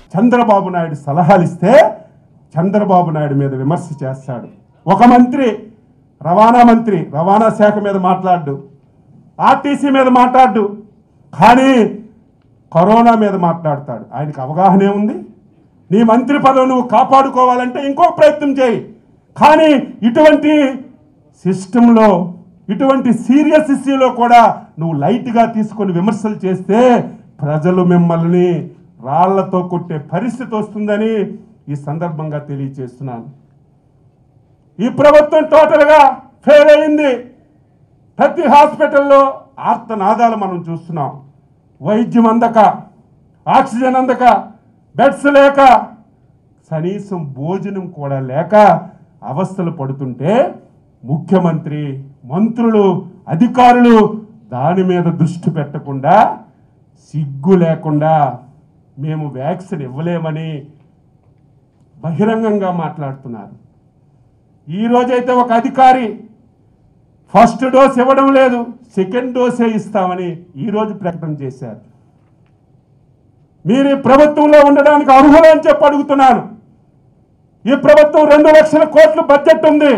చంద్రబాబు నాయుడు సలహాలు ఇస్తే చంద్రబాబు నాయుడు మీద విమర్శ చేస్తాడు ఒక మంత్రి రవాణా మంత్రి రవాణా శాఖ మీద మాట్లాడు ఆర్టీసీ మీద మాట్లాడు కానీ కరోనా మీద మాట్లాడతాడు ఆయనకు అవగాహన ఏముంది నీ మంత్రి పదవి నువ్వు కాపాడుకోవాలంటే ఇంకో ప్రయత్నం చేయి కానీ ఇటువంటి సిస్టంలో ఇటువంటి సీరియస్ ఇష్యూలో కూడా నువ్వు లైట్గా తీసుకొని విమర్శలు చేస్తే ప్రజలు మిమ్మల్ని రాళ్లతో కొట్టే పరిస్థితి వస్తుందని ఈ సందర్భంగా తెలియచేస్తున్నాను ఈ ప్రభుత్వం టోటల్గా ఫెయిల్ అయింది ప్రతి హాస్పిటల్లో ఆర్తనాదాలు మనం చూస్తున్నాం వైద్యం అందక ఆక్సిజన్ అందక బెడ్స్ లేక కనీసం భోజనం కూడా లేక అవస్థలు పడుతుంటే ముఖ్యమంత్రి మంత్రులు అధికారులు దాని మీద దృష్టి పెట్టకుండా సిగ్గు లేకుండా మేము వ్యాక్సిన్ ఇవ్వలేమని బహిరంగంగా మాట్లాడుతున్నారు ఈ రోజైతే ఒక అధికారి ఫస్ట్ డోస్ ఇవ్వడం లేదు సెకండ్ డోసే ఇస్తామని ఈరోజు ప్రకటన చేశారు మీరు ఈ ప్రభుత్వంలో ఉండడానికి అర్హులు అని చెప్పి అడుగుతున్నాను ఈ ప్రభుత్వం రెండు లక్షల కోట్ల బడ్జెట్ ఉంది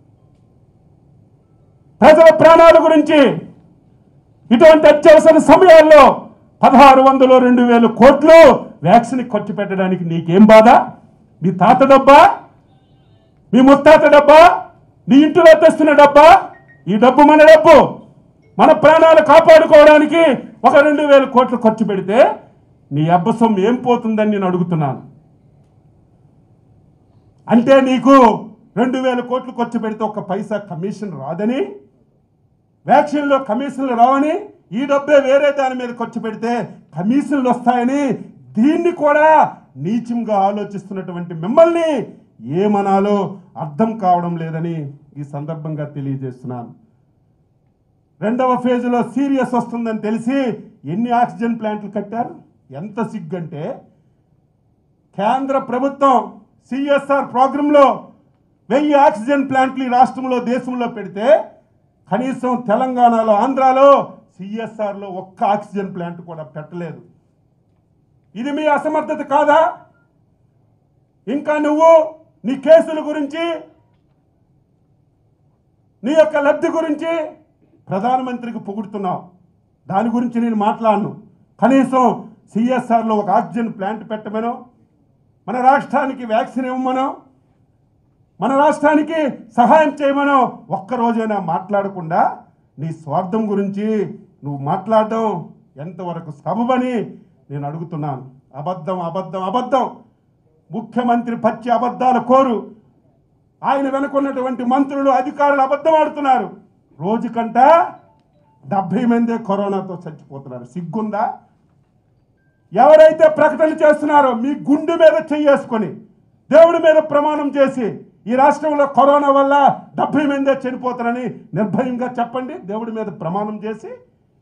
ప్రజల ప్రాణాల గురించి ఇటువంటి అత్యవసర సమయాల్లో పదహారు వందలు రెండు వేల కోట్లు వ్యాక్సిన్ ఖర్చు పెట్టడానికి నీకేం బాధ మీ తాత డబ్బా మీ ముత్తాత డబ్బా నీ ఇంటిలో తెస్తున్న డబ్బా ఈ డబ్బు మన డబ్బు మన ప్రాణాలు కాపాడుకోవడానికి ఒక రెండు వేల కోట్లు ఖర్చు పెడితే నీ అబ్బసం ఏం పోతుందని నేను అడుగుతున్నాను అంటే నీకు రెండు వేల కోట్లు ఖర్చు పెడితే ఒక పైసా కమిషన్ రాదని వ్యాక్సిన్లో కమిషన్లు రావని ఈ డబ్బే వేరే దాని మీద ఖర్చు పెడితే కమిషన్లు వస్తాయని దీన్ని కూడా నీచంగా ఆలోచిస్తున్నటువంటి మిమ్మల్ని ఏమనాలో అర్థం కావడం లేదని ఈ సందర్భంగా తెలియజేస్తున్నాను రెండవ ఫేజ్లో సీరియస్ వస్తుందని తెలిసి ఎన్ని ఆక్సిజన్ ప్లాంట్లు కట్టారు ఎంత సిగ్గంటే కేంద్ర ప్రభుత్వం సిఎస్ఆర్ ప్రోగ్రాంలో వెయ్యి ఆక్సిజన్ ప్లాంట్లు ఈ రాష్ట్రంలో దేశంలో పెడితే కనీసం తెలంగాణలో ఆంధ్రాలో సిఎస్ఆర్లో ఒక్క ఆక్సిజన్ ప్లాంట్ కూడా పెట్టలేదు ఇది మీ అసమర్థత కాదా ఇంకా నువ్వు నీ కేసుల గురించి నీ యొక్క లబ్ధి గురించి ప్రధానమంత్రికి పొగుడుతున్నావు దాని గురించి నేను మాట్లాడను కనీసం సిఎస్ఆర్లో ఒక ఆక్సిజన్ ప్లాంట్ పెట్టమనో మన రాష్ట్రానికి వ్యాక్సిన్ ఇవ్వమనో మన రాష్ట్రానికి సహాయం చేయమనో ఒక్కరోజైనా మాట్లాడకుండా నీ స్వార్థం గురించి నువ్వు మాట్లాడడం ఎంతవరకు సబబని నేను అడుగుతున్నాను అబద్ధం అబద్ధం అబద్ధం ముఖ్యమంత్రి పచ్చి అబద్ధాల కోరు ఆయన వెనుకున్నటువంటి మంత్రులు అధికారులు అబద్ధం ఆడుతున్నారు రోజుకంట డెబ్బై మందే కరోనాతో చచ్చిపోతున్నారు సిగ్గుందా ఎవరైతే ప్రకటనలు చేస్తున్నారో మీ గుండె మీద చెయ్యేసుకొని దేవుడి మీద ప్రమాణం చేసి ఈ రాష్ట్రంలో కరోనా వల్ల డెబ్బై మందే చనిపోతారని నిర్భయంగా చెప్పండి దేవుడి మీద ప్రమాణం చేసి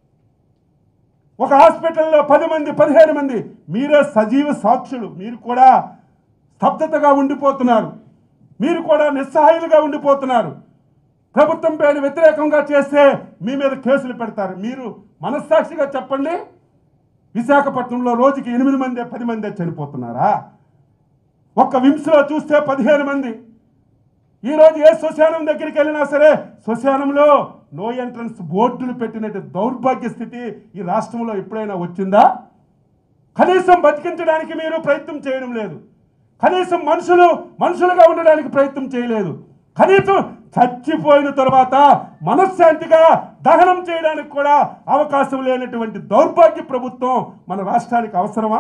ఒక హాస్పిటల్లో పది మంది పదిహేను మంది మీరే సజీవ సాక్షులు మీరు కూడా స్తబ్దతగా ఉండిపోతున్నారు మీరు కూడా నిస్సహాయులుగా ఉండిపోతున్నారు ప్రభుత్వం పైన వ్యతిరేకంగా చేస్తే మీ మీద కేసులు పెడతారు మీరు మనస్సాక్షిగా చెప్పండి విశాఖపట్నంలో రోజుకి ఎనిమిది మందే పది మందే చనిపోతున్నారా ఒక్క విమ్స్లో చూస్తే పదిహేను మంది ఈరోజు ఏ శ్మశానం దగ్గరికి వెళ్ళినా సరే శ్మశానంలో నో ఎంట్రన్స్ బోర్డులు పెట్టినట్టు దౌర్భాగ్య స్థితి ఈ రాష్ట్రంలో ఎప్పుడైనా వచ్చిందా కనీసం బతికించడానికి మీరు ప్రయత్నం చేయడం లేదు కనీసం మనుషులు మనుషులుగా ఉండడానికి ప్రయత్నం చేయలేదు కనీసం చచ్చిపోయిన తర్వాత మనశ్శాంతిగా దహనం చేయడానికి కూడా అవకాశం లేనటువంటి దౌర్భాగ్య ప్రభుత్వం మన రాష్ట్రానికి అవసరమా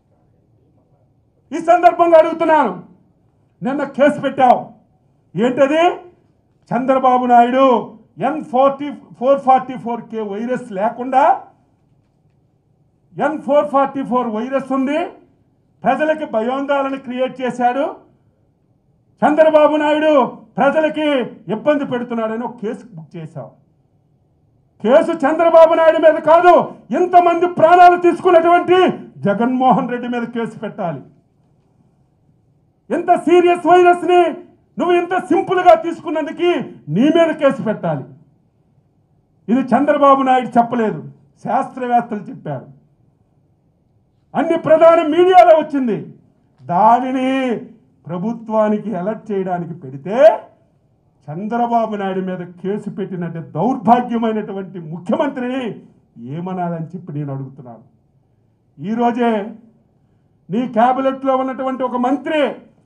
ఈ సందర్భంగా అడుగుతున్నాను నిన్న కేసు పెట్టావు ఏంటది Chandrababu Naidu N forty four forty four K virus లేకుండా N four forty four virus ఉంది ప్రజలకి భయోందాలను క్రియేట్ చేశాడు చంద్రబాబు నాయుడు ప్రజలకి ఇబ్బంది పెడుతున్నాడని ఒక కేసు బుక్ చేశావు కేసు చంద్రబాబు నాయుడు మీద కాదు ఇంతమంది ప్రాణాలు తీసుకున్నటువంటి జగన్మోహన్ రెడ్డి మీద కేసు పెట్టాలి ఇంత సీరియస్ వైరస్ ని నువ్వు ఇంత సింపుల్ గా తీసుకున్నందుకు నీ మీద కేసు పెట్టాలి ఇది చంద్రబాబు నాయుడు చెప్పలేదు శాస్త్రవేత్తలు చెప్పారు అన్ని ప్రధాన మీడియాలో వచ్చింది దానిని ప్రభుత్వానికి అలర్ట్ చేయడానికి పెడితే చంద్రబాబు నాయుడు మీద కేసు పెట్టినట్టు దౌర్భాగ్యమైనటువంటి ముఖ్యమంత్రిని ఏమనాలని చెప్పి నేను అడుగుతున్నాను ఈరోజే నీ క్యాబినెట్లో ఉన్నటువంటి ఒక మంత్రి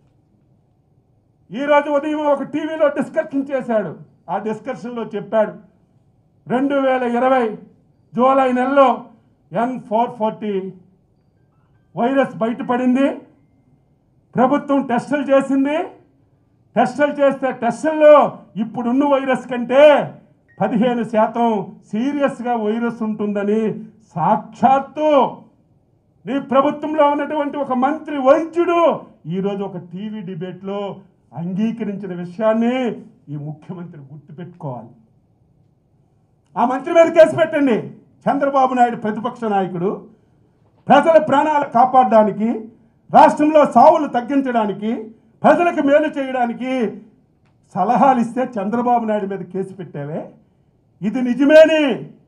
ఈరోజు ఉదయం ఒక టీవీలో డిస్కషన్ చేశాడు ఆ డిస్కషన్లో చెప్పాడు రెండు వేల ఇరవై జూలై నెలలో ఎన్ ఫోర్ ఫార్టీ వైరస్ బయటపడింది ప్రభుత్వం టెస్టులు చేసింది టెస్టులు చేస్తే టెస్టుల్లో ఇప్పుడున్న వైరస్ కంటే పదిహేను శాతం సీరియస్గా వైరస్ ఉంటుందని సాక్షాత్తు నీ ప్రభుత్వంలో ఉన్నటువంటి ఒక మంత్రి వైద్యుడు ఈరోజు ఒక టీవీ డిబేట్లో అంగీకరించిన విషయాన్ని ఈ ముఖ్యమంత్రి గుర్తుపెట్టుకోవాలి ఆ మంత్రి మీద కేసు పెట్టండి చంద్రబాబు నాయుడు ప్రతిపక్ష నాయకుడు ప్రజల ప్రాణాలు కాపాడడానికి రాష్ట్రంలో సావులు తగ్గించడానికి ప్రజలకు మేలు చేయడానికి సలహాలు ఇస్తే చంద్రబాబు నాయుడు మీద కేసు పెట్టావే ఇది నిజమేని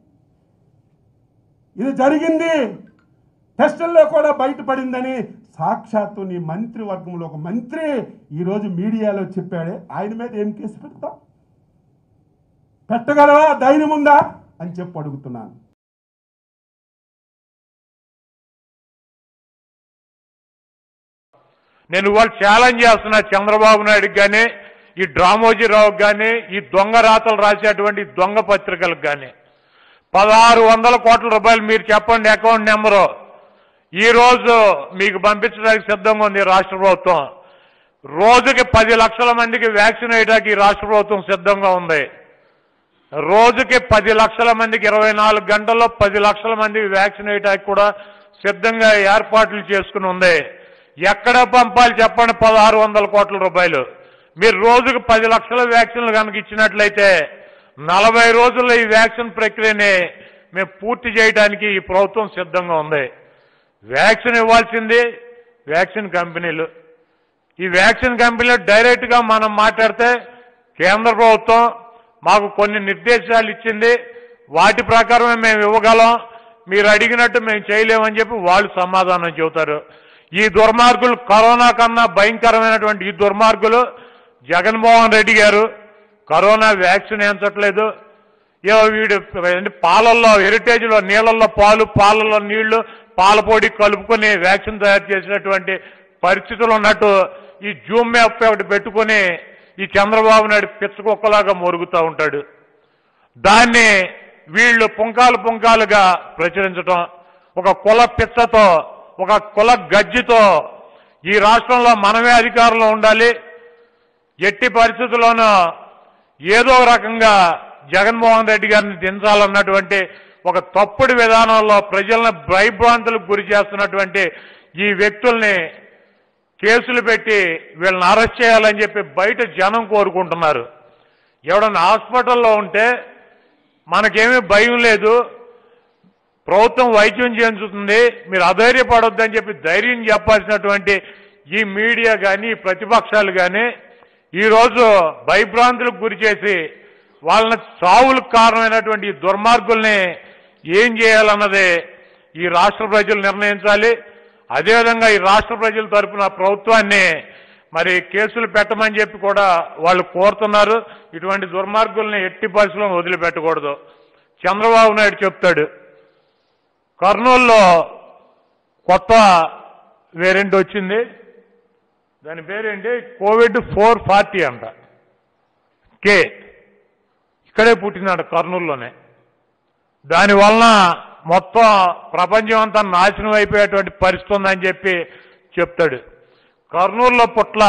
ఇది జరిగింది టెస్టుల్లో కూడా బయటపడిందని సాక్షాత్తు నీ మంత్రి వర్గంలో ఒక మంత్రి ఈరోజు మీడియాలో చెప్పాడే ఆయన మీద ఏం కేసు పెడతాం పెట్టగలవా ధైర్యం ఉందా అని చెప్పి అడుగుతున్నాను నేను ఇవాళ ఛాలెంజ్ చేస్తున్నా చంద్రబాబు నాయుడుకి కానీ ఈ డ్రామోజీరావుకి కానీ ఈ దొంగ రాతలు రాసేటువంటి దొంగ పత్రికలకు కానీ పదహారు వందల కోట్ల రూపాయలు మీరు చెప్పండి అకౌంట్ నెంబరు ఈ రోజు మీకు పంపించడానికి సిద్ధంగా ఉంది రాష్ట్ర ప్రభుత్వం రోజుకి పది లక్షల మందికి వ్యాక్సిన్ వేయడానికి ఈ రాష్ట్ర ప్రభుత్వం సిద్ధంగా ఉంది రోజుకి పది లక్షల మందికి ఇరవై నాలుగు గంటల్లో పది లక్షల మందికి వ్యాక్సిన్ వేయడానికి కూడా సిద్ధంగా ఏర్పాట్లు చేసుకుని ఉంది ఎక్కడ పంపాలి చెప్పండి పదహారు వందల కోట్ల రూపాయలు మీరు రోజుకు పది లక్షల వ్యాక్సిన్లు కనుక ఇచ్చినట్లయితే నలభై రోజుల్లో ఈ వ్యాక్సిన్ ప్రక్రియని మేము పూర్తి చేయడానికి ఈ ప్రభుత్వం సిద్ధంగా ఉంది వ్యాక్సిన్ ఇవ్వాల్సింది వ్యాక్సిన్ కంపెనీలు ఈ వ్యాక్సిన్ కంపెనీలో డైరెక్ట్ గా మనం మాట్లాడితే కేంద్ర ప్రభుత్వం మాకు కొన్ని నిర్దేశాలు ఇచ్చింది వాటి ప్రకారమే మేము ఇవ్వగలం మీరు అడిగినట్టు మేము చేయలేమని చెప్పి వాళ్ళు సమాధానం చెబుతారు ఈ దుర్మార్గులు కరోనా కన్నా భయంకరమైనటువంటి ఈ దుర్మార్గులు జగన్మోహన్ రెడ్డి గారు కరోనా వ్యాక్సిన్ వేయించట్లేదు ఏవో వీడు ఏంటి పాలల్లో హెరిటేజ్లో నీళ్ళల్లో పాలు పాలల్లో నీళ్లు పాల పొడి కలుపుకొని వ్యాక్సిన్ తయారు చేసినటువంటి పరిస్థితులు ఉన్నట్టు ఈ జూమ్ యాప్ ఒకటి పెట్టుకొని ఈ చంద్రబాబు నాయుడు పిచ్చకుక్కలాగా మొరుగుతూ ఉంటాడు దాన్ని వీళ్ళు పుంకాలు పుంకాలుగా ప్రచురించటం ఒక కుల పిచ్చతో ఒక కుల గజ్జితో ఈ రాష్ట్రంలో మనమే అధికారంలో ఉండాలి ఎట్టి పరిస్థితుల్లోనూ ఏదో ఒక రకంగా జగన్మోహన్ రెడ్డి గారిని దించాలన్నటువంటి ఒక తప్పుడు విధానంలో ప్రజలను భయభ్రాంతులకు గురి చేస్తున్నటువంటి ఈ వ్యక్తుల్ని కేసులు పెట్టి వీళ్ళని అరెస్ట్ చేయాలని చెప్పి బయట జనం కోరుకుంటున్నారు ఎవడన్నా హాస్పిటల్లో ఉంటే మనకేమీ భయం లేదు ప్రభుత్వం వైద్యం చేయించుతుంది మీరు అధైర్యపడొద్దని చెప్పి ధైర్యం చెప్పాల్సినటువంటి ఈ మీడియా కానీ ప్రతిపక్షాలు కానీ ఈరోజు భయభ్రాంతులకు గురి చేసి వాళ్ళని చావులకు కారణమైనటువంటి ఈ దుర్మార్గుల్ని ఏం చేయాలన్నదే ఈ రాష్ట్ర ప్రజలు నిర్ణయించాలి అదేవిధంగా ఈ రాష్ట్ర ప్రజల తరపున ప్రభుత్వాన్ని మరి కేసులు పెట్టమని చెప్పి కూడా వాళ్ళు కోరుతున్నారు ఇటువంటి దుర్మార్గుల్ని ఎట్టి పరిస్థితుల్లో వదిలిపెట్టకూడదు చంద్రబాబు నాయుడు చెప్తాడు కర్నూలులో కొత్త వేరియంట్ వచ్చింది దాని పేరేంటి కోవిడ్ ఫోర్ ఫార్టీ అంట కే ఇక్కడే పుట్టినాడు కర్నూలులోనే దానివలన మొత్తం ప్రపంచం అంతా నాశనం అయిపోయేటువంటి పరిస్థితి ఉందని చెప్పి చెప్తాడు కర్నూలులో పుట్ల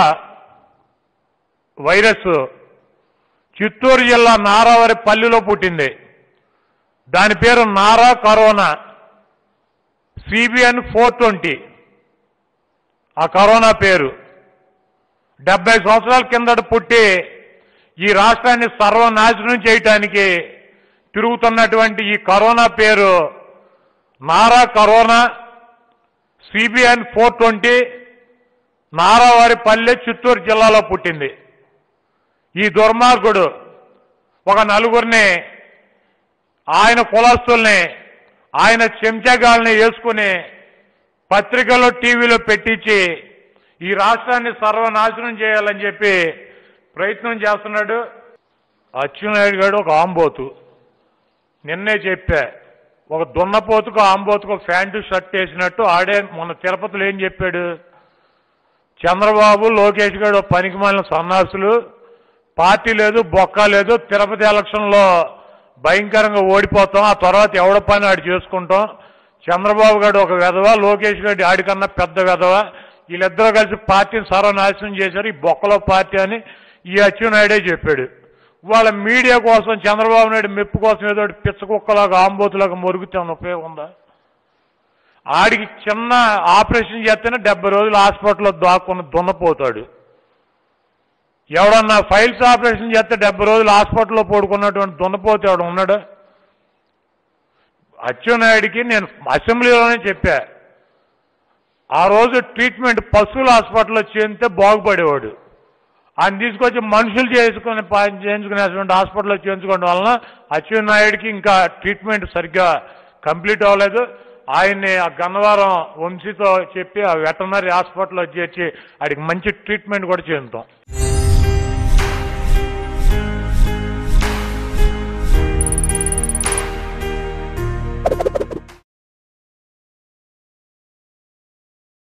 వైరస్ చిత్తూరు జిల్లా నారావరి పల్లిలో పుట్టింది దాని పేరు Nara corona CBN four twenty ఆ కరోనా పేరు డెబ్బై సంవత్సరాల కిందట పుట్టి ఈ రాష్ట్రాన్ని సర్వనాశనం చేయటానికి తిరుగుతున్నటువంటి ఈ కరోనా పేరు Nara corona CBN four twenty Naravaripalle Chittoor జిల్లాలో పుట్టింది ఈ దుర్మార్గుడు ఒక నలుగురిని ఆయన కులస్తుల్ని ఆయన చెంచగాల్ని వేసుకుని పత్రికల్లో టీవీలో పెట్టించి ఈ రాష్ట్రాన్ని సర్వనాశనం చేయాలని చెప్పి ప్రయత్నం చేస్తున్నాడు అచ్చెన్నాయుడు గారు ఒక ఆంబోతు నిన్నే చెప్పా ఒక దున్నపోతుకు ఆంబోతుకు ఒక ప్యాంటు షర్ట్ వేసినట్టు ఆడే మొన్న తిరుపతిలో ఏం చెప్పాడు చంద్రబాబు లోకేష్ గారు పనికి మాలిన సన్నాసులు పార్టీ లేదు బొక్క లేదు తిరుపతి ఎలక్షన్లో భయంకరంగా ఓడిపోతాం ఆ తర్వాత ఎవడ పని ఆడు చేసుకుంటాం చంద్రబాబు గారు ఒక వెధవ లోకేష్ గారి ఆడికన్నా పెద్ద వెధవ వీళ్ళిద్దరూ కలిసి పార్టీని సర్వనాశనం చేశారు ఈ బొక్కలో పార్టీ అని ఈ అచ్చెన్నాయుడే చెప్పాడు వాళ్ళ మీడియా కోసం చంద్రబాబు నాయుడు మెప్పు కోసం ఏదో ఒకటి పిచ్చ కుక్కలాగా ఆంబోతులాగా మొరుగుతే ఏమైనా ఉపయోగం ఉందా ఆడికి చిన్న ఆపరేషన్ చేస్తేనే డెబ్బై రోజులు హాస్పిటల్లో దాక్కుని దున్నపోతాడు ఎవడన్నా ఫైల్స్ ఆపరేషన్ చేస్తే డెబ్బై రోజులు హాస్పిటల్లో పడుకున్నటువంటి దున్నపోతే ఎవడు ఉన్నాడు అచ్చెన్నాయుడికి నేను అసెంబ్లీలోనే చెప్పా ఆ రోజు ట్రీట్మెంట్ పశువుల హాస్పిటల్లో చేస్తే బాగుపడేవాడు ఆయన తీసుకొచ్చి మనుషులు చేసుకుని పా- చేయించుకునేటువంటి హాస్పిటల్లో చేయించుకోవడం వలన అచ్చెన్నాయుడికి ఇంకా ట్రీట్మెంట్ సరిగ్గా కంప్లీట్ అవ్వలేదు ఆయన్ని ఆ గన్నవరం వంశీతో చెప్పి ఆ వెటనరీ హాస్పిటల్లో చేర్చి ఆడికి మంచి ట్రీట్మెంట్ కూడా చేస్తాం